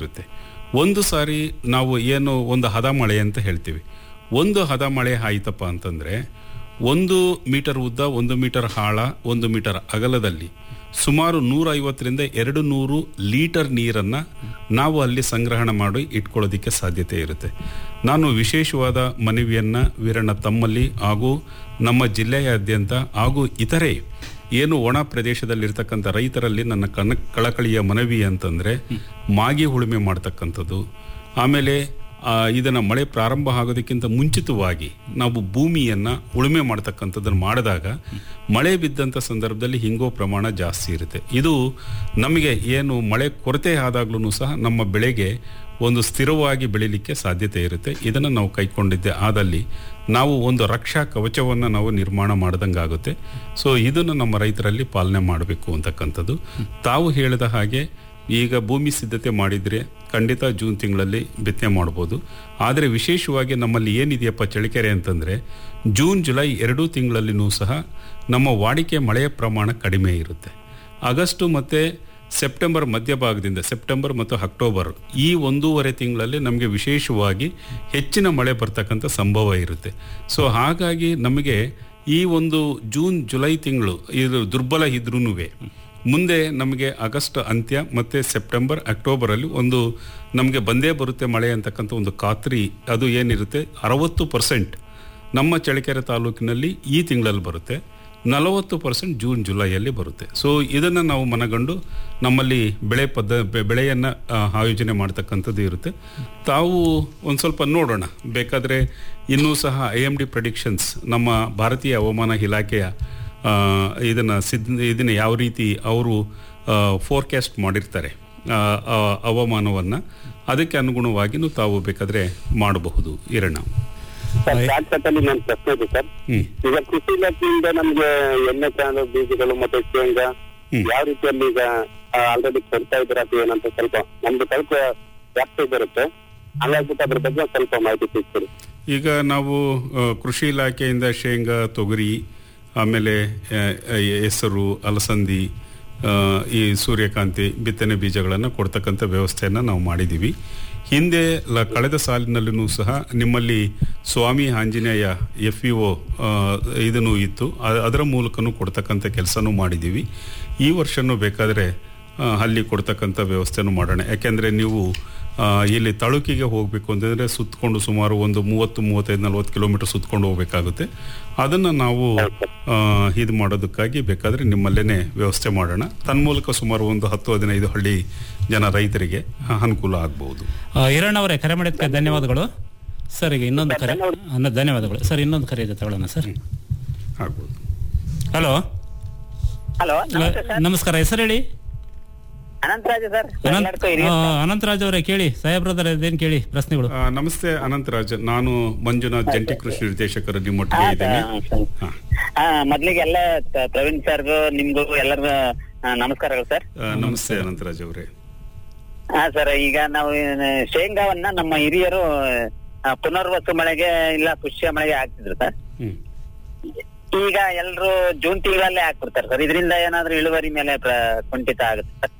ಇರುತ್ತೆ ಒಂದು ಸಾರಿ ನಾವು ಏನು ಒಂದು ಹದ ಮಳೆ ಅಂತ ಹೇಳ್ತೀವಿ ಒಂದು ಹದ ಮಳೆ ಆಯ್ತಪ್ಪ ಅಂತಂದರೆ ಒಂದು ಮೀಟರ್ ಉದ್ದ ಒಂದು ಮೀಟರ್ ಆಳ ಒಂದು ಮೀಟರ್ ಅಗಲದಲ್ಲಿ ಸುಮಾರು ನೂರ ಐವತ್ತರಿಂದ ಎರಡು ನೂರು ಲೀಟರ್ ನೀರನ್ನು ನಾವು ಅಲ್ಲಿ ಸಂಗ್ರಹಣ ಮಾಡಿ ಇಟ್ಕೊಳ್ಳೋದಕ್ಕೆ ಸಾಧ್ಯತೆ ಇರುತ್ತೆ ನಾನು ವಿಶೇಷವಾದ ಮನವಿಯನ್ನು ವೀರಣ್ಣ ತಮ್ಮಲ್ಲಿ ಹಾಗೂ ನಮ್ಮ ಜಿಲ್ಲೆಯಾದ್ಯಂತ ಹಾಗೂ ಇತರೆ ಏನು ಒಣ ಪ್ರದೇಶದಲ್ಲಿರ್ತಕ್ಕಂಥ ರೈತರಲ್ಲಿ ನನ್ನ ಕಣ ಕಳಕಳಿಯ ಮನವಿ ಅಂತಂದರೆ ಮಾಗಿ ಉಳುಮೆ ಮಾಡ್ತಕ್ಕಂಥದ್ದು ಆಮೇಲೆ ಆ, ಇದನ್ನ ಮಳೆ ಪ್ರಾರಂಭ ಆಗೋದಕ್ಕಿಂತ ಮುಂಚಿತವಾಗಿ ನಾವು ಭೂಮಿಯನ್ನು ಉಳುಮೆ ಮಾಡ್ತಕ್ಕಂಥದ್ದನ್ನು ಮಾಡಿದಾಗ ಮಳೆ ಬಿದ್ದಂಥ ಸಂದರ್ಭದಲ್ಲಿ ಹಿಂಗೋ ಪ್ರಮಾಣ ಜಾಸ್ತಿ ಇರುತ್ತೆ ಇದು ನಮಗೆ ಏನು ಮಳೆ ಕೊರತೆ ಆದಾಗ್ಲೂ ಸಹ ನಮ್ಮ ಬೆಳೆಗೆ ಒಂದು ಸ್ಥಿರವಾಗಿ ಬೆಳಿಲಿಕ್ಕೆ ಸಾಧ್ಯತೆ ಇರುತ್ತೆ ಇದನ್ನು ನಾವು ಕೈಕೊಂಡಿದ್ದೆ ಆದಲ್ಲಿ ನಾವು ಒಂದು ರಕ್ಷಾ ಕವಚವನ್ನು ನಾವು ನಿರ್ಮಾಣ ಮಾಡ್ದಂಗೆ ಆಗುತ್ತೆ ಸೊ ಇದನ್ನು ನಮ್ಮ ರೈತರಲ್ಲಿ ಪಾಲನೆ ಮಾಡಬೇಕು ಅಂತಕ್ಕಂಥದ್ದು ತಾವು ಹೇಳಿದ ಹಾಗೆ ಈಗ ಭೂಮಿ ಸಿದ್ಧತೆ ಮಾಡಿದರೆ ಖಂಡಿತ ಜೂನ್ ತಿಂಗಳಲ್ಲಿ ಬಿತ್ತನೆ ಮಾಡ್ಬೋದು ಆದರೆ ವಿಶೇಷವಾಗಿ ನಮ್ಮಲ್ಲಿ ಏನಿದೆಯಪ್ಪ ಚಳಿಕೆರೆ ಅಂತಂದರೆ ಜೂನ್ ಜುಲೈ ಎರಡೂ ತಿಂಗಳಲ್ಲಿನೂ ಸಹ ನಮ್ಮ ವಾಡಿಕೆ ಮಳೆಯ ಪ್ರಮಾಣ ಕಡಿಮೆ ಇರುತ್ತೆ ಆಗಸ್ಟು ಮತ್ತು ಸೆಪ್ಟೆಂಬರ್ ಮಧ್ಯಭಾಗದಿಂದ ಸೆಪ್ಟೆಂಬರ್ ಮತ್ತು ಅಕ್ಟೋಬರ್ ಈ ಒಂದೂವರೆ ತಿಂಗಳಲ್ಲಿ ನಮಗೆ ವಿಶೇಷವಾಗಿ ಹೆಚ್ಚಿನ ಮಳೆ ಬರ್ತಕ್ಕಂಥ ಸಂಭವ ಇರುತ್ತೆ ಸೊ ಹಾಗಾಗಿ ನಮಗೆ ಈ ಒಂದು ಜೂನ್ ಜುಲೈ ತಿಂಗಳು ಇದು ದುರ್ಬಲ ಇದ್ರೂ ಮುಂದೆ ನಮಗೆ ಆಗಸ್ಟ್ ಅಂತ್ಯ ಮತ್ತು ಸೆಪ್ಟೆಂಬರ್ ಅಕ್ಟೋಬರಲ್ಲಿ ಒಂದು ನಮಗೆ ಬಂದೇ ಬರುತ್ತೆ ಮಳೆ ಅಂತಕ್ಕಂಥ ಒಂದು ಖಾತ್ರಿ ಅದು ಏನಿರುತ್ತೆ ಅರವತ್ತು ಪರ್ಸೆಂಟ್ ನಮ್ಮ ಚಳ್ಳಕೆರೆ ತಾಲೂಕಿನಲ್ಲಿ ಈ ತಿಂಗಳಲ್ಲಿ ಬರುತ್ತೆ ನಲವತ್ತು ಪರ್ಸೆಂಟ್ ಜೂನ್ ಜುಲೈಯಲ್ಲಿ ಬರುತ್ತೆ ಸೊ ಇದನ್ನು ನಾವು ಮನಗಂಡು ನಮ್ಮಲ್ಲಿ ಬೆಳೆ ಪದ್ಧ ಬೆ- ಬೆಳೆಯನ್ನು ಆ, ಆಯೋಜನೆ ಮಾಡ್ತಕ್ಕಂಥದ್ದು ಇರುತ್ತೆ ತಾವು ಒಂದು ಸ್ವಲ್ಪ ನೋಡೋಣ ಬೇಕಾದರೆ ಇನ್ನೂ ಸಹ ಐ ಎಮ್ ಡಿ ಪ್ರಡಿಕ್ಷನ್ಸ್ ನಮ್ಮ ಭಾರತೀಯ ಹವಾಮಾನ ಇಲಾಖೆಯ ಆ, ಇದನ್ನ ಸಿದ್ಧ ಇದನ್ನ ಯಾವ ರೀತಿ ಅವರು ಫೋರ್ಕಾಸ್ಟ್ ಮಾಡಿರ್ತಾರೆ ಆ, ಆ, ಹವಾಮಾನವನ್ನು ಅದಕ್ಕೆ ಅನುಗುಣವಾಗಿನೂ ತಾವು ಬೇಕಾದರೆ ಮಾಡಬಹುದು ಇರಣ್ಣ ಸರ್ ಶಾಶ್ವತಲ್ಲಿ ನನ್ನ ಪ್ರಶ್ನೆ ಇದೆ ಸರ್ ಹ್ಮ್ ಈಗ ಕೃಷಿ ಇಲಾಖೆಯಿಂದ ನಮ್ಗೆ ಎಣ್ಣೆ ಕಾಳು ಬೀಜಗಳು ಮತ್ತೆ ಶೇಂಗಾ ಹ್ಮ್. ಯಾವ ರೀತಿಯಲ್ಲಿ ಈಗ ಆಲ್ರೆಡಿ ಕೊಡ್ತಾ ಇದ್ದೀರಾ ಅಥವಾ ಏನಂತ ಸ್ವಲ್ಪ ನಮ್ದು ಸ್ವಲ್ಪ ವ್ಯಾಪ್ತಿ ಬರುತ್ತೆ ಹಂಗಾಗ್ಬಿಟ್ಟು ಅದ್ರ ಬಗ್ಗೆ ಒಂದ್ ಸ್ವಲ್ಪ ಮಾಹಿತಿ ಸಿಗ್ತದೆ ಈಗ ನಾವು ಆ, ಕೃಷಿ ಇಲಾಖೆಯಿಂದ ಶೇಂಗಾ ತೊಗರಿ ಆಮೇಲೆ ಆ, ಆ, ಹೆಸರು ಅಲಸಂದಿ ಆ, ಈ ಸೂರ್ಯಕಾಂತಿ ಬಿತ್ತನೆ ಬೀಜಗಳನ್ನು ಕೊಡ್ತಕ್ಕಂಥ ವ್ಯವಸ್ಥೆಯನ್ನು ನಾವು ಮಾಡಿದ್ದೀವಿ ಹಿಂದೆ ಲ ಕಳೆದ ಸಾಲಿನಲ್ಲೂ ಸಹ ನಿಮ್ಮಲ್ಲಿ Swami Anjaneya F E O ಇದನ್ನು ಇತ್ತು ಅ- ಅದರ ಮೂಲಕನೂ ಕೊಡ್ತಕ್ಕಂಥ ಕೆಲಸನೂ ಮಾಡಿದ್ದೀವಿ ಈ ವರ್ಷನೂ ಬೇಕಾದರೆ ಆ, ಅಲ್ಲಿ ಕೊಡ್ತಕ್ಕಂಥ ವ್ಯವಸ್ಥೆನೂ ಮಾಡೋಣ ಯಾಕೆಂದರೆ ನೀವು ಆ, ಇಲ್ಲಿ ತಳುಕಿಗೆ ಹೋಗಬೇಕು ಅಂತಂದರೆ ಸುತ್ತಕೊಂಡು ಸುಮಾರು ಒಂದು ಮೂವತ್ತು ಮೂವತ್ತೈದು ನಲ್ವತ್ತು ಕಿಲೋಮೀಟರ್ ಸುತ್ತಕೊಂಡು ಹೋಗಬೇಕಾಗುತ್ತೆ ಅದನ್ನು ನಾವು ಆ, ಇದು ಮಾಡೋದಕ್ಕಾಗಿ ಬೇಕಾದರೆ ನಿಮ್ಮಲ್ಲೇ ವ್ಯವಸ್ಥೆ ಮಾಡೋಣ ತನ್ಮೂಲಕ ಸುಮಾರು ಒಂದು ಹತ್ತು ಹದಿನೈದು ಹಳ್ಳಿ ಜನ ರೈತರಿಗೆ ಆ, ಅನುಕೂಲ ಆಗ್ಬೋದು ಆ, ಹಿರಣ್ಣ ಅವರೇ ಕರೆ ಮಾಡಿದ್ದಕ್ಕೆ ಧನ್ಯವಾದಗಳು ಸರ್ ಈಗ ಇನ್ನೊಂದು ಕರೆ ಅನ್ನ ಧನ್ಯವಾದಗಳು ಸರ್ ಇನ್ನೊಂದು ಕರೆ ಇದೆ ತಗೊಳ್ಳೋಣ ಸರ್ ಆಗ್ಬೋದು ಹಲೋ ಹಲೋ ನಮಸ್ತೆ ಸರ್ ನಮಸ್ಕಾರ ಹೆಸರು ಹೇಳಿ ಅನಂತರಾಜ ಸರ್ ಅನಂತ್ ಆ, ಅನಂತರಾಜ್ ಅವರೇ ಕೇಳಿ ಸಾಹೇಬ್ರದರ್ ಇದೇನು ಕೇಳಿ ಪ್ರಶ್ನೆಗಳು ಆ, ನಮಸ್ತೆ ಅನಂತರಾಜ್ ನಾನು ಮಂಜುನಾಥ್ ಜಂಟಿ ಕೃಷಿ ನಿರ್ದೇಶಕರು ನಿಮ್ಮೊಟ್ಟಿಗೆ ಇದ್ದೇನೆ ಹಾ. ಹಾ ಮೊದ್ಲಿಗೆ ಎಲ್ಲ ತ- ಪ್ರವೀಣ್ ಸರ್ಗೂ ನಿಮ್ಗೂ ಎಲ್ಲರಿಗೂ ಆ, ನಮಸ್ಕಾರಗಳು ಸರ್ ಆ, ನಮಸ್ತೆ ಅನಂತರಾಜ್ ಅವರೇ ಹಾ ಸರ್ ಈಗ ನಾವು ಏನ್ ಶೇಂಗಾವನ್ನ ನಮ್ಮ ಹಿರಿಯರು ಆ, ಪುನರ್ವಸು ಮಳೆಗೆ ಇಲ್ಲ ಪುಷ್ಯ ಮಳೆಗೆ ಹಾಕ್ತಿದ್ರು ಸರ್ ಹ್ಮ್ ಈಗ ಎಲ್ರು ಜೂನ್ ತಿಂಗಳಲ್ಲೇ ಹಾಕ್ಬಿಡ್ತಾರೆ ಸರ್ ಇದರಿಂದ ಏನಾದ್ರೂ ಇಳುವರಿ ಮೇಲೆ ಪ್ರ- ಕುಂಠಿತ ಆಗುತ್ತೆ ಸರ್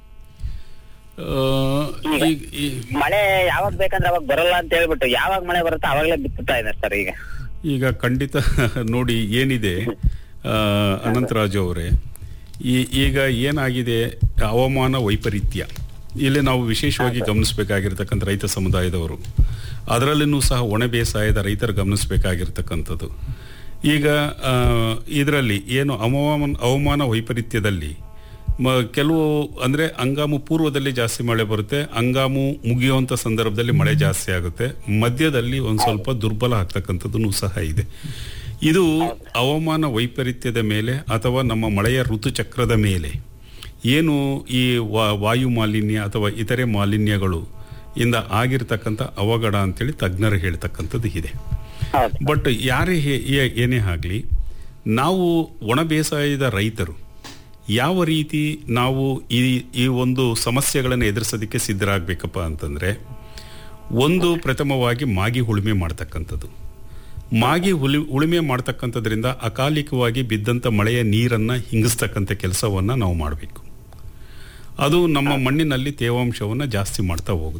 ಆ, ಈಗ- ಈ- ಮಳೆ ಯಾವಾಗ ಬೇಕಂದ್ರೆ ಅವಾಗ ಬರಲ್ಲ ಅಂತ ಹೇಳ್ಬಿಟ್ಟು ಯಾವಾಗ ಮಳೆ ಬರುತ್ತೋ ಅವಾಗಲೇ ಬಿತ್ತುತ್ತಾ ಇದ್ದಾರೆ ಸರ್ ಈಗ ಈಗ ಖಂಡಿತ ನೋಡಿ ಏನಿದೆ ಆ, ಅನಂತರಾಜು ಅವರೇ ಈ ಈಗ ಏನಾಗಿದೆ ಹವಾಮಾನ ವೈಪರೀತ್ಯ ಇಲ್ಲಿ ನಾವು ವಿಶೇಷವಾಗಿ ಗಮನಿಸಬೇಕಾಗಿರ್ತಕ್ಕಂಥ ರೈತ ಸಮುದಾಯದವರು ಅದರಲ್ಲಿನೂ ಸಹ ಒಣ ಬೇಸಾಯದ ರೈತರು ಗಮನಿಸಬೇಕಾಗಿರ್ತಕ್ಕಂಥದ್ದು ಈಗ ಇದರಲ್ಲಿ ಏನು ಹವಾಮಾನ ಹವಾಮಾನ ವೈಪರೀತ್ಯದಲ್ಲಿ ಮ ಕೆಲವು ಅಂದರೆ ಅಂಗಾಮು ಪೂರ್ವದಲ್ಲಿ ಜಾಸ್ತಿ ಮಳೆ ಬರುತ್ತೆ ಅಂಗಾಮು ಮುಗಿಯುವಂಥ ಸಂದರ್ಭದಲ್ಲಿ ಮಳೆ ಜಾಸ್ತಿ ಆಗುತ್ತೆ ಮಧ್ಯದಲ್ಲಿ ಒಂದು ಸ್ವಲ್ಪ ದುರ್ಬಲ ಆಗ್ತಕ್ಕಂಥದ್ದು ಸಹ ಇದೆ ಇದು ಹವಾಮಾನ ವೈಪರೀತ್ಯದ ಮೇಲೆ ಅಥವಾ ನಮ್ಮ ಮಳೆಯ ಋತುಚಕ್ರದ ಮೇಲೆ ಏನು ಈ ವಾ- ವಾಯು ಮಾಲಿನ್ಯ ಅಥವಾ ಇತರೆ ಮಾಲಿನ್ಯಗಳು ಇಂದ ಆಗಿರ್ತಕ್ಕಂಥ ಅವಘಡ ಅಂತೇಳಿ ತಜ್ಞರು ಹೇಳ್ತಕ್ಕಂಥದ್ದು ಇದೆ ಹೌದು ಬಟ್ ಯಾರೇ ಹೇ- ಏ- ಏನೇ ಆಗಲಿ ನಾವು ಒಣ ಬೇಸಾಯದ ರೈತರು ಯಾವ ರೀತಿ ನಾವು ಈ ಈ ಒಂದು ಸಮಸ್ಯೆಗಳನ್ನು ಎದುರಿಸೋದಕ್ಕೆ ಸಿದ್ಧರಾಗಬೇಕಪ್ಪ ಅಂತಂದರೆ ಒಂದು ಪ್ರಥಮವಾಗಿ ಮಾಗಿ ಉಳುಮೆ ಮಾಡ್ತಕ್ಕಂಥದ್ದು ಮಾಗಿ ಹುಲಿ ಉಳುಮೆ ಮಾಡ್ತಕ್ಕಂಥದ್ರಿಂದ ಅಕಾಲಿಕವಾಗಿ ಬಿದ್ದಂಥ ಮಳೆಯ ನೀರನ್ನು ಹಿಂಗಿಸ್ತಕ್ಕಂಥ ಕೆಲಸವನ್ನು ನಾವು ಮಾಡಬೇಕು ಅದು ನಮ್ಮ ಮಣ್ಣಿನಲ್ಲಿ ತೇವಾಂಶವನ್ನು ಜಾಸ್ತಿ ಮಾಡ್ತಾ ಹೋಗುತ್ತೆ